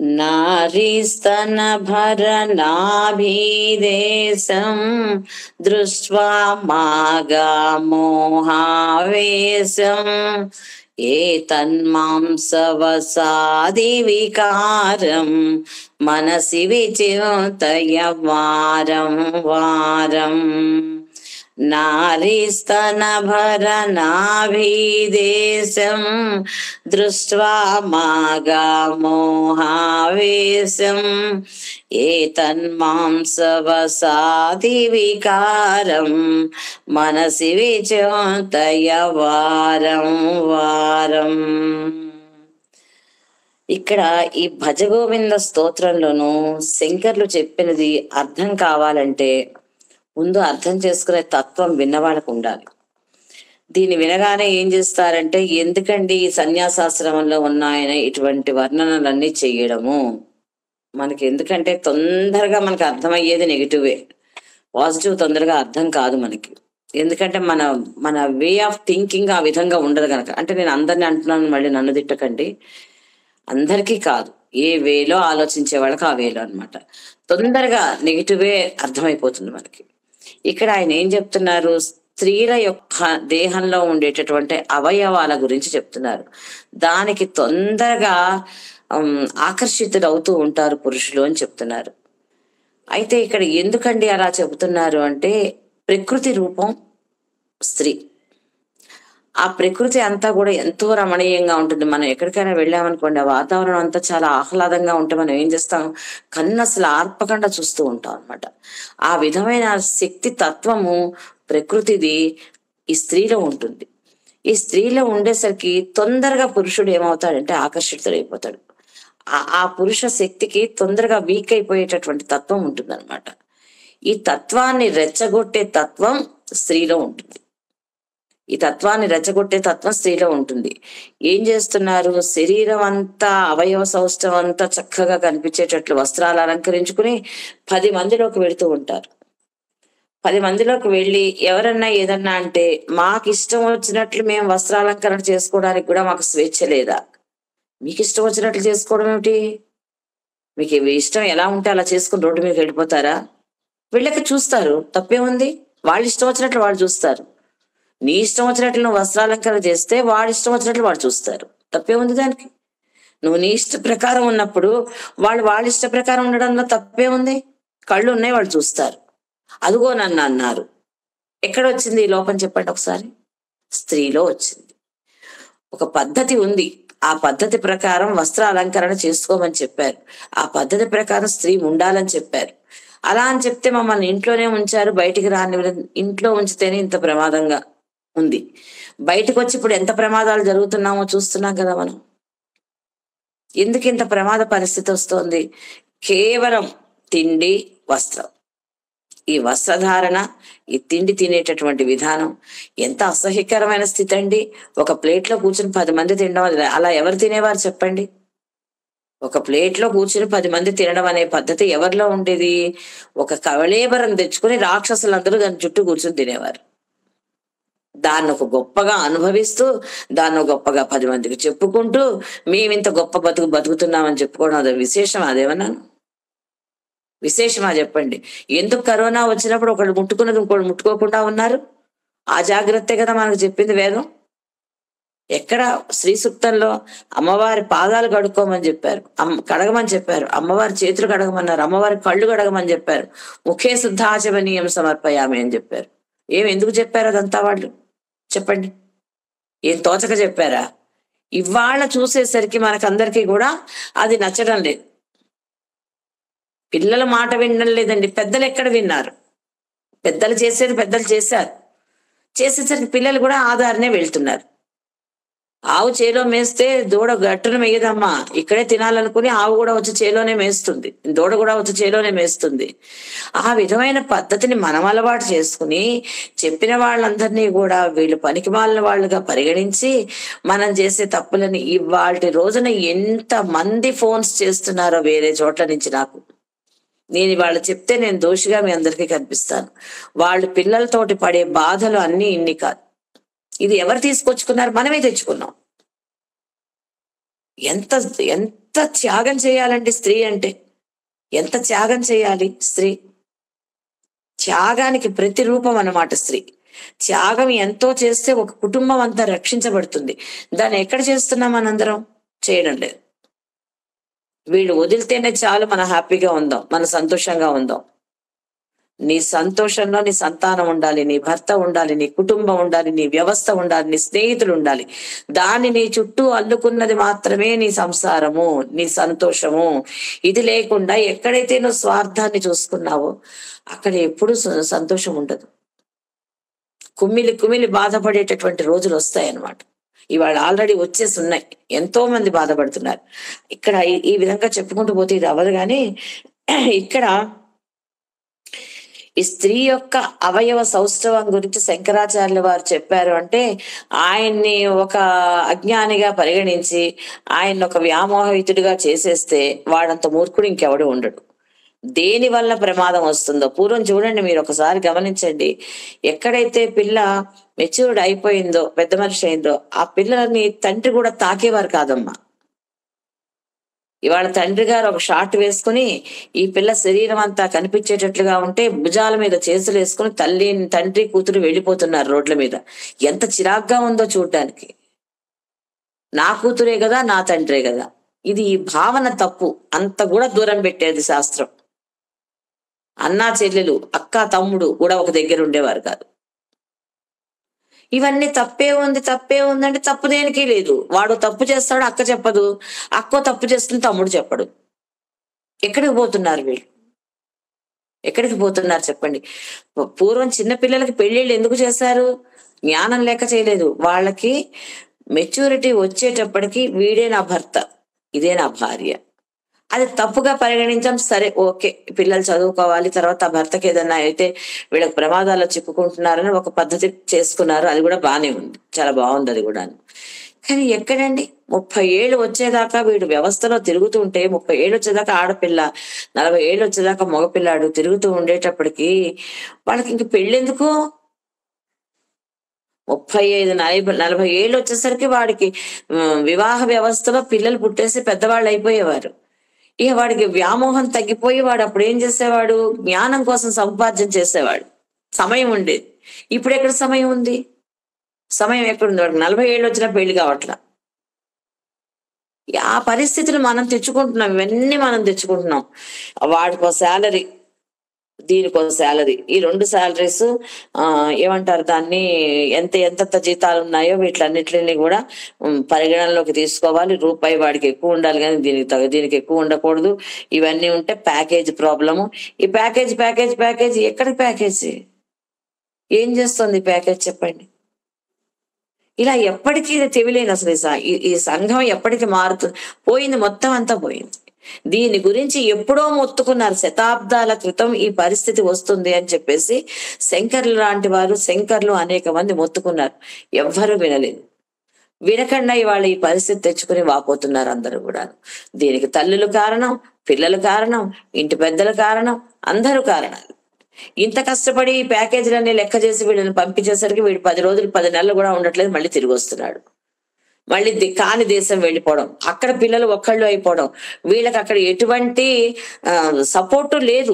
नारीस्तनभरनाभिदेशं दृष्ट्वा मागामोहावेशम् एतन्मांसवसादिविकारं मनसि विचिन्तय वारं वारम् नारीस्तनभरनाभिदेशं दृष्ट्वा मागामोहावेशम् एतन्मांसवसादिविकारं मनसि विचिन्तय వారం వారం ఇక్కడ ఈ భజగోవింద స్తోత్రంలోను శంకర్లు చెప్పినది అర్థం కావాలంటే ముందు అర్థం చేసుకునే తత్వం విన్నవాళ్ళకు ఉండాలి దీన్ని వినగానే ఏం చేస్తారంటే ఎందుకండి ఈ సన్యాసాశ్రమంలో ఉన్న ఆయన ఇటువంటి వర్ణనలన్నీ చేయడము మనకి ఎందుకంటే తొందరగా మనకి అర్థమయ్యేది నెగిటివే పాజిటివ్ తొందరగా అర్థం కాదు మనకి ఎందుకంటే మన మన వే ఆఫ్ థింకింగ్ ఆ విధంగా ఉండదు కనుక అంటే నేను అందరిని అంటున్నాను మళ్ళీ నన్ను తిట్టకండి అందరికీ కాదు ఏ వేలో ఆలోచించే వాళ్ళకి ఆ వేలో అన్నమాట తొందరగా నెగిటివే అర్థమైపోతుంది మనకి ఇక్కడ ఆయన ఏం చెప్తున్నారు స్త్రీల యొక్క దేహంలో ఉండేటటువంటి అవయవాల గురించి చెప్తున్నారు దానికి తొందరగా ఉమ్, ఆకర్షితులవుతూ ఉంటారు పురుషులు అని చెప్తున్నారు అయితే ఇక్కడ ఎందుకండి అలా చెబుతున్నారు అంటే ప్రకృతి రూపం స్త్రీ ఆ ప్రకృతి అంతా కూడా ఎంతో రమణీయంగా ఉంటుంది మనం ఎక్కడికైనా వెళ్ళామనుకోండి ఆ వాతావరణం అంతా చాలా ఆహ్లాదంగా ఉంటే మనం ఏం చేస్తాం కన్ను అసలు ఆర్పకుండా చూస్తూ ఉంటాం అన్నమాట ఆ విధమైన శక్తి తత్వము ప్రకృతిది ఈ స్త్రీలో ఉంటుంది ఈ స్త్రీలో ఉండేసరికి తొందరగా పురుషుడు ఏమవుతాడంటే ఆకర్షితుడైపోతాడు ఆ ఆ పురుష శక్తికి తొందరగా వీక్ అయిపోయేటటువంటి తత్వం ఉంటుంది ఈ తత్వాన్ని రెచ్చగొట్టే తత్వం స్త్రీలో ఉంటుంది ఈ తత్వాన్ని రెచ్చగొట్టే తత్వం స్త్రీలో ఉంటుంది ఏం చేస్తున్నారు శరీరం అంతా అవయవ సౌష్టం అంతా చక్కగా కనిపించేటట్లు వస్త్రాలు అలంకరించుకుని పది మందిలోకి వెళుతూ ఉంటారు పది మందిలోకి వెళ్ళి ఎవరన్నా ఏదన్నా అంటే మాకు ఇష్టం వచ్చినట్లు మేము వస్త్రాలంకరణ చేసుకోవడానికి కూడా మాకు స్వేచ్ఛ లేదా మీకు ఇష్టం వచ్చినట్లు చేసుకోవడం ఏమిటి మీకు ఇవి ఇష్టం ఎలా ఉంటే అలా చేసుకుని రోడ్డు మీద వెళ్ళిపోతారా వీళ్ళకి చూస్తారు తప్పే ఉంది వాళ్ళు ఇష్టం వచ్చినట్లు వాళ్ళు చూస్తారు నీ ఇష్టం వచ్చినట్లు నువ్వు వస్త్రాలంకరణ చేస్తే వాడి ఇష్టం వచ్చినట్లు వాడు చూస్తారు తప్పే ఉంది దానికి నువ్వు నీ ఇష్ట ప్రకారం ఉన్నప్పుడు వాళ్ళు వాళ్ళ ఇష్ట ప్రకారం ఉండడంలో తప్పే ఉంది కళ్ళు ఉన్నాయి వాళ్ళు చూస్తారు అదిగో నన్ను అన్నారు ఎక్కడ వచ్చింది ఈ లోపం చెప్పండి ఒకసారి స్త్రీలో వచ్చింది ఒక పద్ధతి ఉంది ఆ పద్ధతి ప్రకారం వస్త్ర అలంకరణ చేసుకోమని చెప్పారు ఆ పద్ధతి ప్రకారం స్త్రీ ఉండాలని చెప్పారు అలా అని చెప్తే మమ్మల్ని ఇంట్లోనే ఉంచారు బయటికి రాని ఇంట్లో ఉంచితేనే ఇంత ప్రమాదంగా ఉంది బయటకు వచ్చి ఇప్పుడు ఎంత ప్రమాదాలు జరుగుతున్నామో చూస్తున్నాం కదా మనం ఎందుకు ఇంత ప్రమాద పరిస్థితి వస్తోంది కేవలం తిండి వస్త్రం ఈ వస్త్రధారణ ఈ తిండి తినేటటువంటి విధానం ఎంత అసహ్యకరమైన స్థితి అండి ఒక ప్లేట్ లో కూర్చుని పది మంది తినడం అది- అలా ఎవరు తినేవారు చెప్పండి ఒక ప్లేట్ లో కూర్చుని పది మంది తినడం అనే పద్ధతి ఎవరిలో ఉండేది ఒక కవళేబరం తెచ్చుకుని రాక్షసులందరూ దాని చుట్టూ కూర్చుని తినేవారు దాన్ని ఒక గొప్పగా అనుభవిస్తూ దాన్ని ఒక గొప్పగా పది మందికి చెప్పుకుంటూ మేము ఇంత గొప్ప బతుకు బతుకుతున్నామని చెప్పుకోవడం అది విశేషం అదేమన్నాను విశేషమా చెప్పండి ఎందుకు కరోనా వచ్చినప్పుడు ఒకళ్ళు ముట్టుకున్నది ఇంకోళ్ళు ముట్టుకోకుండా ఉన్నారు ఆ జాగ్రత్తే కదా మనకు చెప్పింది వేదం ఎక్కడ శ్రీ సూక్తంలో అమ్మవారి పాదాలు కడుక్కోమని చెప్పారు అమ్మ కడగమని చెప్పారు అమ్మవారి చేతులు కడగమన్నారు అమ్మవారి కళ్ళు కడగమని చెప్పారు ముఖే శుద్ధాచమనీయం సమర్పయామి అని చెప్పారు ఏం ఎందుకు చెప్పారు అదంతా వాళ్ళు చెప్పండి ఏం తోచక చెప్పారా ఇవాళ చూసేసరికి మనకందరికీ కూడా అది నచ్చడం లేదు పిల్లల మాట వినడం లేదండి పెద్దలు ఎక్కడ విన్నారు పెద్దలు చేసేది పెద్దలు చేశారు చేసేసరికి పిల్లలు కూడా ఆధారనే వెళ్తున్నారు ఆవు చేలో మేస్తే దూడ గట్టున మేయదమ్మా ఇక్కడే తినాలనుకుని ఆవు కూడా వచ్చి చేలోనే మేస్తుంది దూడ కూడా వచ్చి చేలోనే మేస్తుంది ఆ విధమైన పద్ధతిని మనం అలవాటు చేసుకుని చెప్పిన వాళ్ళందరినీ కూడా వీళ్ళు పనికి మాలిన వాళ్ళుగా పరిగణించి మనం చేసే తప్పులని ఇవాళ రోజున ఎంత మంది ఫోన్స్ చేస్తున్నారో వేరే చోట్ల నుంచి నాకు నేను వాళ్ళు చెప్తే నేను దోషిగా మీ అందరికీ కనిపిస్తాను వాళ్ళు పిల్లలతోటి పడే బాధలు అన్ని ఇన్ని కాదు ఇది ఎవరు తీసుకొచ్చుకున్నారు మనమే తెచ్చుకున్నాం ఎంత ఎంత ఎంత త్యాగం చేయాలండి స్త్రీ అంటే ఎంత త్యాగం చేయాలి స్త్రీ త్యాగానికి ప్రతిరూపం అన్నమాట స్త్రీ త్యాగం ఎంతో చేస్తే ఒక కుటుంబం అంతా రక్షించబడుతుంది దాన్ని ఎక్కడ చేస్తున్నాం మనందరం చేయడం లేదు వీళ్ళు వదిలితేనే చాలు మన హ్యాపీగా ఉందాం మన సంతోషంగా ఉందాం నీ సంతోషంలో నీ సంతానం ఉండాలి నీ భర్త ఉండాలి నీ కుటుంబం ఉండాలి నీ వ్యవస్థ ఉండాలి నీ స్నేహితులు ఉండాలి దాన్ని నీ చుట్టూ అల్లుకున్నది మాత్రమే నీ సంసారము నీ సంతోషము ఇది లేకుండా ఎక్కడైతే నువ్వు స్వార్థాన్ని చూసుకున్నావో అక్కడ ఎప్పుడు సంతోషం ఉండదు కుమ్మిలి కుమిలి బాధపడేటటువంటి రోజులు వస్తాయి అన్నమాట ఇవాళ ఆల్రెడీ వచ్చేసి ఉన్నాయి ఎంతో మంది బాధపడుతున్నారు ఇక్కడ ఈ- ఈ విధంగా చెప్పుకుంటూ పోతే ఇది అవ్వదు కానీ ఇక్కడ ఈ స్త్రీ యొక్క అవయవ సౌష్ఠవం గురించి శంకరాచార్యుల వారు చెప్పారు అంటే ఆయన్ని ఒక అజ్ఞానిగా పరిగణించి ఆయన్ని ఒక వ్యామోహితుడిగా చేసేస్తే వాడంత మూర్ఖుడు ఇంకెవడు ఉండడు దేని వల్ల ప్రమాదం వస్తుందో పూర్వం చూడండి మీరు ఒకసారి గమనించండి ఎక్కడైతే పిల్ల మెచ్యూర్డ్ అయిపోయిందో పెద్ద మనిషి అయిందో ఆ పిల్లని తండ్రి కూడా తాకేవారు కాదమ్మా ఇవాళ తండ్రి గారు ఒక షార్ట్ వేసుకుని ఈ పిల్ల శరీరం అంతా కనిపించేటట్లుగా ఉంటే భుజాల మీద చేతులు వేసుకుని తల్లి తండ్రి కూతురు వెళ్ళిపోతున్నారు రోడ్ల మీద ఎంత చిరాగ్గా ఉందో చూడటానికి నా కూతురే కదా నా తండ్రే కదా ఇది ఈ భావన తప్పు అంత కూడా దూరం పెట్టేది శాస్త్రం అన్నా చెల్లెలు అక్క తమ్ముడు కూడా ఒక దగ్గర ఉండేవారు కాదు ఇవన్నీ తప్పే ఉంది తప్పే ఉందంటే తప్పు దేనికి లేదు వాడు తప్పు చేస్తాడు అక్క చెప్పదు అక్కో తప్పు చేస్తుంది తమ్ముడు చెప్పడు ఎక్కడికి పోతున్నారు వీళ్ళు ఎక్కడికి పోతున్నారు చెప్పండి పూ- పూర్వం చిన్న పిల్లలకి పెళ్లిళ్ళు ఎందుకు చేశారు జ్ఞానం లేక చేయలేదు వాళ్ళకి మెచ్యూరిటీ వచ్చేటప్పటికి వీడే నా భర్త ఇదే నా భార్య అది తప్పుగా పరిగణించాం సరే ఓకే పిల్లలు చదువుకోవాలి తర్వాత ఆ భర్తకి ఏదన్నా అయితే వీళ్ళకి ప్రమాదాల్లో చిక్కుకుంటున్నారని ఒక పద్ధతి చేసుకున్నారు అది కూడా బాగానే ఉంది చాలా బాగుంది అది కూడా కానీ ఎక్కడండి ముప్పై ఏళ్ళు వచ్చేదాకా వీడు వ్యవస్థలో తిరుగుతూ ఉంటే ముప్పై ఏళ్ళు వచ్చేదాకా ఆడపిల్ల నలభై ఏళ్ళు వచ్చేదాకా మగపిల్లాడు తిరుగుతూ ఉండేటప్పటికి వాళ్ళకి ఇంక పెళ్ళెందుకు ముప్పై ఐదు నలభై నలభై ఏళ్ళు వచ్చేసరికి వాడికి ఉమ్, వివాహ వ్యవస్థలో పిల్లలు పుట్టేసి పెద్దవాళ్ళు అయిపోయేవారు ఇక వాడికి వ్యామోహం తగ్గిపోయి వాడు అప్పుడు ఏం చేసేవాడు జ్ఞానం కోసం సంపార్జన చేసేవాడు సమయం ఉండేది ఇప్పుడు ఎక్కడ సమయం ఉంది సమయం ఎక్కడుంది వాడికి నలభై ఏళ్ళు వచ్చినా పెళ్లి కావట్లా ఆ పరిస్థితులు మనం తెచ్చుకుంటున్నాం ఇవన్నీ మనం తెచ్చుకుంటున్నాం వాడికో శాలరీ దీనికో శాలరీ ఈ రెండు శాలరీస్ ఆ ఏమంటారు దాన్ని ఎంత ఎంత జీతాలు ఉన్నాయో వీటిలన్నిటిని కూడా ఉమ్, పరిగణనలోకి తీసుకోవాలి రూపాయి వాడికి ఎక్కువ ఉండాలి కానీ దీనికి తగ్గ దీనికి ఎక్కువ ఉండకూడదు ఇవన్నీ ఉంటే ప్యాకేజ్ ప్రాబ్లము ఈ ప్యాకేజ్ ప్యాకేజ్ ప్యాకేజ్ ఎక్కడికి ప్యాకేజ్ ఏం చేస్తుంది ప్యాకేజ్ చెప్పండి ఇలా ఎప్పటికీ ఇది తెలియలేను అసలు ఈ స- ఈ- ఈ సంఘం ఎప్పటికి మారుతుంది పోయింది మొత్తం అంతా పోయింది దీని గురించి ఎప్పుడో మొత్తుకున్నారు శతాబ్దాల క్రితం ఈ పరిస్థితి వస్తుంది అని చెప్పేసి శంకర్లు లాంటి వారు శంకర్లు అనేక మంది మొత్తుకున్నారు ఎవ్వరూ వినలేదు వినకుండా ఇవాళ ఈ పరిస్థితి తెచ్చుకుని వాపోతున్నారు అందరూ కూడా దీనికి తల్లులు కారణం పిల్లలు కారణం ఇంటి పెద్దల కారణం అందరూ కారణాలు ఇంత కష్టపడి ఈ ప్యాకేజీలన్నీ లెక్క చేసి వీళ్ళని పంపించేసరికి వీడు పది రోజులు పది నెలలు కూడా ఉండట్లేదు మళ్ళీ తిరిగి వస్తున్నాడు మళ్ళీ ది- కాని దేశం వెళ్ళిపోవడం అక్కడ పిల్లలు ఒక్కళ్ళు అయిపోవడం వీళ్ళకి అక్కడ ఎటువంటి సపోర్టు లేదు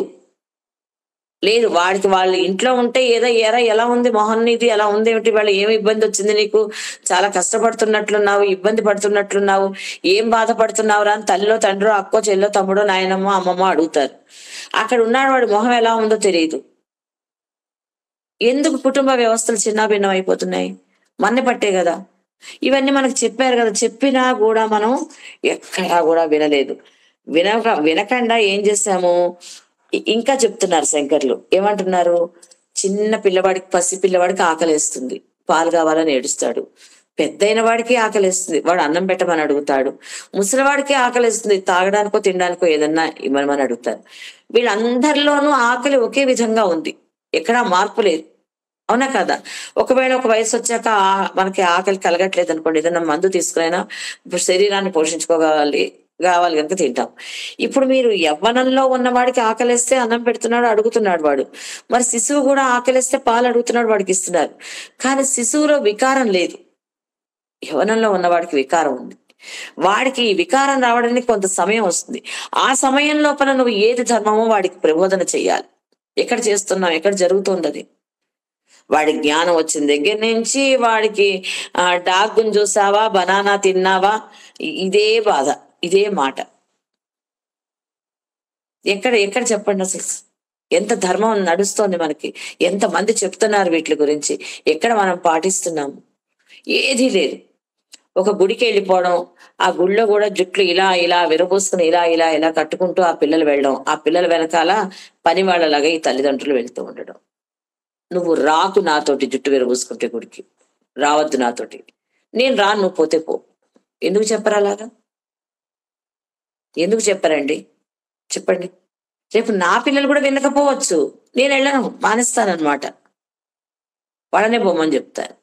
లేదు వాడికి వాళ్ళ ఇంట్లో ఉంటే ఏదో ఎరా ఎలా ఉంది మొహన్ ఇది ఎలా ఉంది ఏమిటి వాళ్ళ ఏమి ఇబ్బంది వచ్చింది నీకు చాలా కష్టపడుతున్నట్లున్నావు ఇబ్బంది పడుతున్నట్లున్నావు ఏం బాధపడుతున్నావు రా అని తల్లిలో తండ్రో అక్కో చెల్లో తమ్ముడో నాయనమ్మో అమ్మమ్మో అడుగుతారు అక్కడ ఉన్నాడు వాడి మొహం ఎలా ఉందో తెలియదు ఎందుకు కుటుంబ వ్యవస్థలు చిన్నాభిన్నం అయిపోతున్నాయి మన్ని పట్టే కదా ఇవన్నీ మనకు చెప్పారు కదా చెప్పినా కూడా మనం ఎక్కడా కూడా వినలేదు వినక వినకుండా ఏం చేసాము ఇ- ఇంకా చెప్తున్నారు శంకర్లు ఏమంటున్నారు చిన్న పిల్లవాడికి పసి పిల్లవాడికి ఆకలేస్తుంది పాలు కావాలని ఏడుస్తాడు పెద్దయిన వాడికి ఆకలిస్తుంది వాడు అన్నం పెట్టమని అడుగుతాడు ముసలివాడికి ఆకలిస్తుంది తాగడానికో తినడానికో ఏదన్నా ఇవ్వమని అడుగుతారు వీళ్ళందరిలోనూ ఆకలి ఒకే విధంగా ఉంది ఎక్కడా మార్పు లేదు అవునా కదా ఒకవేళ ఒక వయసు వచ్చాక ఆ- మనకి ఆకలి కలగట్లేదు అనుకోండి ఏదైనా మందు తీసుకునైనా ఇప్పుడు శరీరాన్ని పోషించుకోవాలి కావాలి కనుక తింటాం ఇప్పుడు మీరు యవ్వనంలో ఉన్నవాడికి ఆకలిస్తే అన్నం పెడుతున్నాడు అడుగుతున్నాడు వాడు మరి శిశువు కూడా ఆకలిస్తే పాలు అడుగుతున్నాడు వాడికి ఇస్తున్నారు కానీ శిశువులో వికారం లేదు యవనంలో ఉన్నవాడికి వికారం ఉంది వాడికి ఈ వికారం రావడానికి కొంత సమయం వస్తుంది ఆ సమయం లోపల నువ్వు ఏది ధర్మమో వాడికి ప్రబోధన చెయ్యాలి ఎక్కడ చేస్తున్నావు ఎక్కడ జరుగుతుంది అది వాడి జ్ఞానం వచ్చిన దగ్గర నుంచి వాడికి ఆ డాగ్గును చూసావా బనానా తిన్నావా ఇ- ఇదే బాధ ఇదే మాట ఎక్కడ ఎక్కడ చెప్పండి అసలు ఎంత ధర్మం నడుస్తోంది మనకి ఎంత మంది చెప్తున్నారు వీటి గురించి ఎక్కడ మనం పాటిస్తున్నాము ఏదీ లేదు ఒక గుడికి వెళ్ళిపోవడం ఆ గుడిలో కూడా జుట్లు ఇలా ఇలా విరబోసుకుని ఇలా ఇలా ఇలా కట్టుకుంటూ ఆ పిల్లలు వెళ్ళడం ఆ పిల్లల వెనకాల పని వాళ్ళలాగా ఈ తల్లిదండ్రులు వెళ్తూ ఉండడం నువ్వు రాకు నాతోటి జుట్టు విరబోసుకుంటే గుడికి రావద్దు నాతోటి నేను రాను నువ్వు పోతే పో ఎందుకు చెప్పరు అలాగా ఎందుకు చెప్పరండి చెప్పండి రేపు నా పిల్లలు కూడా వినకపోవచ్చు నేను వెళ్ళను మానేస్తానన్నమాట వాళ్ళనే పోమని చెప్తాను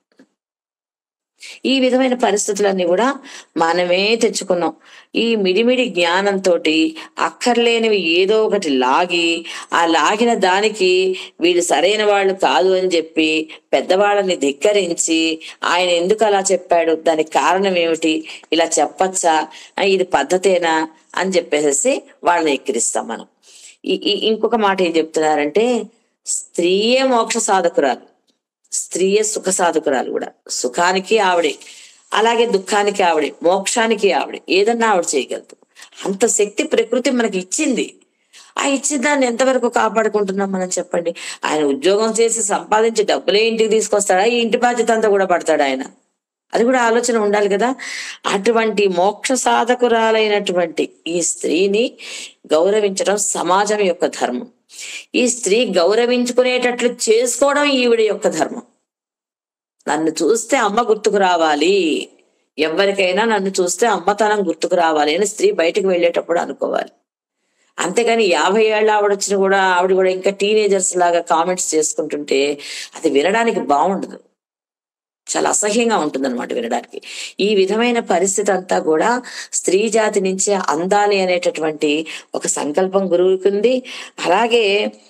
ఈ విధమైన పరిస్థితులన్నీ కూడా మనమే తెచ్చుకున్నాం ఈ మిడిమిడి జ్ఞానంతో అక్కర్లేనివి ఏదో ఒకటి లాగి ఆ లాగిన దానికి వీళ్ళు సరైన వాళ్ళు కాదు అని చెప్పి పెద్దవాళ్ళని ధిక్కరించి ఆయన ఎందుకు అలా చెప్పాడు దానికి కారణం ఏమిటి ఇలా చెప్పచ్చా ఆ, ఇది పద్ధతేనా అని చెప్పేసి వాళ్ళని ఎక్కిరిస్తాం మనం ఈ- ఈ- ఇంకొక మాట ఏం చెప్తున్నారంటే స్త్రీయే మోక్ష సాధకురాలు స్త్రీయే సుఖ సాధకురాలు కూడా సుఖానికి ఆవిడే అలాగే దుఃఖానికి ఆవిడే మోక్షానికి ఆవిడే ఏదన్నా ఆవిడ చేయగలదు అంత శక్తి ప్రకృతి మనకి ఇచ్చింది ఆ ఇచ్చిన దాన్ని ఎంతవరకు కాపాడుకుంటున్నాం మనం చెప్పండి ఆయన ఉద్యోగం చేసి సంపాదించి డబ్బులే ఇంటికి తీసుకొస్తాడా ఈ ఇంటి బాధ్యత అంతా కూడా పడతాడు ఆయన అది కూడా ఆలోచన ఉండాలి కదా అటువంటి మోక్ష సాధకురాలైనటువంటి ఈ స్త్రీని గౌరవించడం సమాజం యొక్క ధర్మం ఈ స్త్రీ గౌరవించుకునేటట్లు చేసుకోవడం ఈవిడ యొక్క ధర్మం నన్ను చూస్తే అమ్మ గుర్తుకు రావాలి ఎవరికైనా నన్ను చూస్తే అమ్మతనం గుర్తుకు రావాలి అని స్త్రీ బయటకు వెళ్ళేటప్పుడు అనుకోవాలి అంతేగాని యాభై ఏళ్ళ ఆవిడ వచ్చిన కూడా ఆవిడ కూడా ఇంకా టీనేజర్స్ లాగా కామెంట్స్ చేసుకుంటుంటే అది వినడానికి బాగుండదు చాలా అసహ్యంగా ఉంటుందన్నమాట వినడానికి ఈ విధమైన పరిస్థితి అంతా కూడా స్త్రీ జాతి నుంచే అందాలి అనేటటువంటి ఒక సంకల్పం గురువుకి ఉంది అలాగే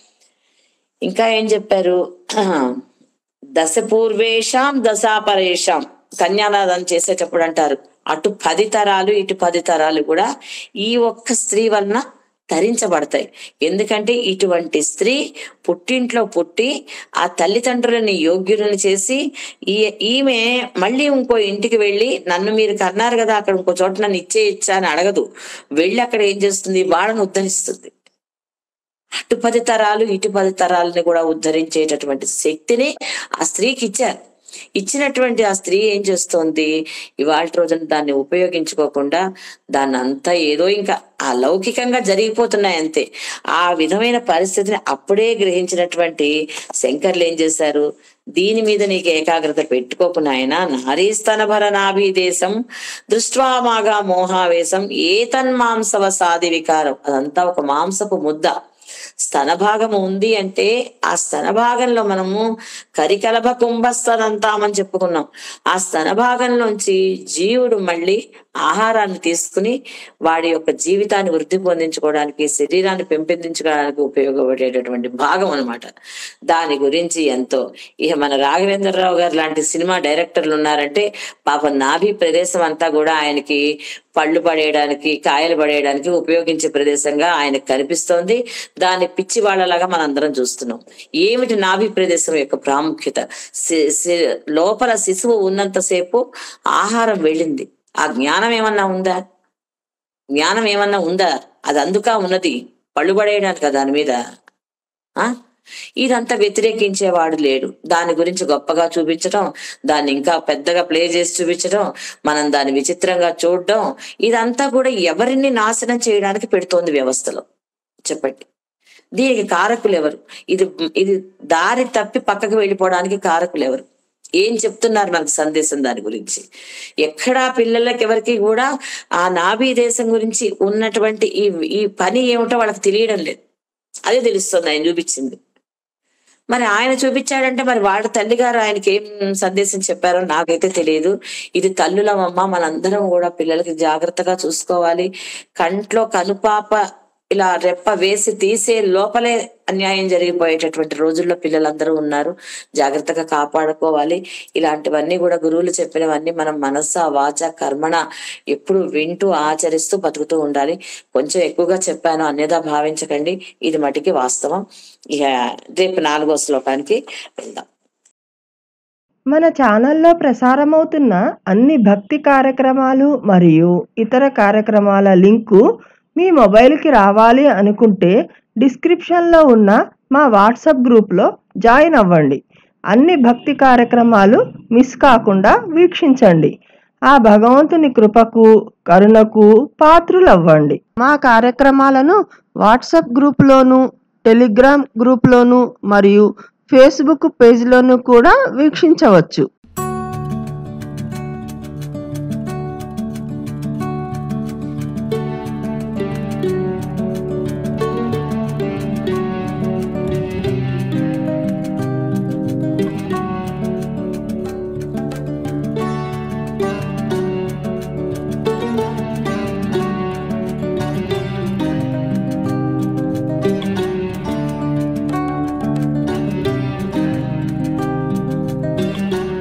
ఇంకా ఏం చెప్పారు దశ పూర్వేషాం దశాపరేషాం కన్యాదానం చేసేటప్పుడు అంటారు అటు పది తరాలు ఇటు పది తరాలు కూడా ఈ ఒక్క స్త్రీ వలన ధరించబడతాయి ఎందుకంటే ఇటువంటి స్త్రీ పుట్టింట్లో పుట్టి ఆ తల్లిదండ్రులని యోగ్యులను చేసి ఈ ఈమె మళ్ళీ ఇంకో ఇంటికి వెళ్ళి నన్ను మీరు కన్నారు కదా అక్కడ ఇంకో చోట నన్ను ఇచ్చే ఇచ్చా అని అడగదు వెళ్ళి అక్కడ ఏం చేస్తుంది వాళ్ళని ఉద్ధరిస్తుంది అటు పది తరాలు ఇటు పది తరాలని కూడా ఉద్ధరించేటటువంటి శక్తిని ఆ స్త్రీకి ఇచ్చారు ఇచ్చినటువంటి ఆ స్త్రీ ఏం చేస్తోంది ఇవాళ రోజున దాన్ని ఉపయోగించుకోకుండా దాన్ని అంతా ఏదో ఇంకా అలౌకికంగా జరిగిపోతున్నాయి అంతే ఆ విధమైన పరిస్థితిని అప్పుడే గ్రహించినటువంటి శంకర్లు ఏం చేశారు దీని మీద నీకు ఏకాగ్రత పెట్టుకోకుండా ఆయన నారీస్తనభర నాభి దేశం దృష్ట్వామాగా మోహావేశం ఏతన్మాంసవ సాది వికారం అదంతా ఒక మాంసపు ముద్ద స్తన భాగం ఉంది అంటే ఆ స్తన భాగంలో మనము కరికలభ కుంభస్తనంతామని చెప్పుకున్నాం ఆ స్తన భాగంలోంచి జీవుడు మళ్ళీ ఆహారాన్ని తీసుకుని వాడి యొక్క జీవితాన్ని వృద్ధి పొందించుకోవడానికి శరీరాన్ని పెంపొందించుకోవడానికి ఉపయోగపడేటటువంటి భాగం అన్నమాట దాని గురించి ఎంతో ఇక మన రాఘవేంద్రరావు గారు లాంటి సినిమా డైరెక్టర్లు ఉన్నారంటే పాపం నాభి ప్రదేశం అంతా కూడా ఆయనకి పళ్ళు పడేయడానికి కాయలు పడేయడానికి ఉపయోగించే ప్రదేశంగా ఆయనకు కనిపిస్తోంది దాన్ని పిచ్చి వాళ్ళలాగా మనందరం చూస్తున్నాం ఏమిటి నాభి ప్రదేశం యొక్క ప్రాముఖ్యత సి- సి- లోపల శిశువు ఉన్నంతసేపు ఆహారం వెళ్ళింది ఆ జ్ఞానం ఏమన్నా ఉందా జ్ఞానం ఏమన్నా ఉందా అది అందుక ఉన్నది పళ్ళు పడేయడానికి కదా దాని మీద ఆ ఇదంతా వ్యతిరేకించేవాడు లేడు దాని గురించి గొప్పగా చూపించడం దాన్ని ఇంకా పెద్దగా ప్లే చేసి చూపించడం మనం దాన్ని విచిత్రంగా చూడడం ఇదంతా కూడా ఎవరిని నాశనం చేయడానికి పెడుతోంది వ్యవస్థలో చెప్పండి దీనికి కారకులు ఎవరు ఇది ఇది దారి తప్పి పక్కకు వెళ్ళిపోవడానికి కారకులు ఎవరు ఏం చెప్తున్నారు మనకు సందేశం దాని గురించి ఎక్కడా పిల్లలకి ఎవరికి కూడా ఆ నాభీ దేశం గురించి ఉన్నటువంటి ఈ ఈ పని ఏమిటో వాళ్ళకి తెలియడం లేదు అదే తెలుస్తుంది ఆయన చూపించింది మరి ఆయన చూపించాడంటే మరి వాళ్ళ తల్లి గారు ఆయనకి ఏం సందేశం చెప్పారో నాకైతే తెలియదు ఇది తల్లులమమ్మ మనందరం కూడా పిల్లలకి జాగ్రత్తగా చూసుకోవాలి కంట్లో కనుపాప ఇలా రెప్ప వేసి తీసే లోపలే అన్యాయం జరిగిపోయేటటువంటి రోజుల్లో పిల్లలందరూ ఉన్నారు జాగ్రత్తగా కాపాడుకోవాలి ఇలాంటివన్నీ కూడా గురువులు చెప్పినవన్నీ మనం మనస్స వాచ కర్మణ ఎప్పుడు వింటూ ఆచరిస్తూ బతుకుతూ ఉండాలి కొంచెం ఎక్కువగా చెప్పాను అన్యదా భావించకండి ఇది మటుకి వాస్తవం ఇక రేపు నాలుగో శ్లోకానికి వెళ్దాం మన ఛానల్లో ప్రసారమవుతున్న అన్ని భక్తి కార్యక్రమాలు మరియు ఇతర కార్యక్రమాల లింకు మీ మొబైల్కి రావాలి అనుకుంటే డిస్క్రిప్షన్లో ఉన్న మా వాట్సాప్ గ్రూప్లో జాయిన్ అవ్వండి అన్ని భక్తి కార్యక్రమాలు మిస్ కాకుండా వీక్షించండి ఆ భగవంతుని కృపకు కరుణకు పాత్రులవ్వండి మా కార్యక్రమాలను వాట్సాప్ గ్రూప్లోను టెలిగ్రామ్ గ్రూప్లోను మరియు ఫేస్బుక్ పేజ్లోను కూడా వీక్షించవచ్చు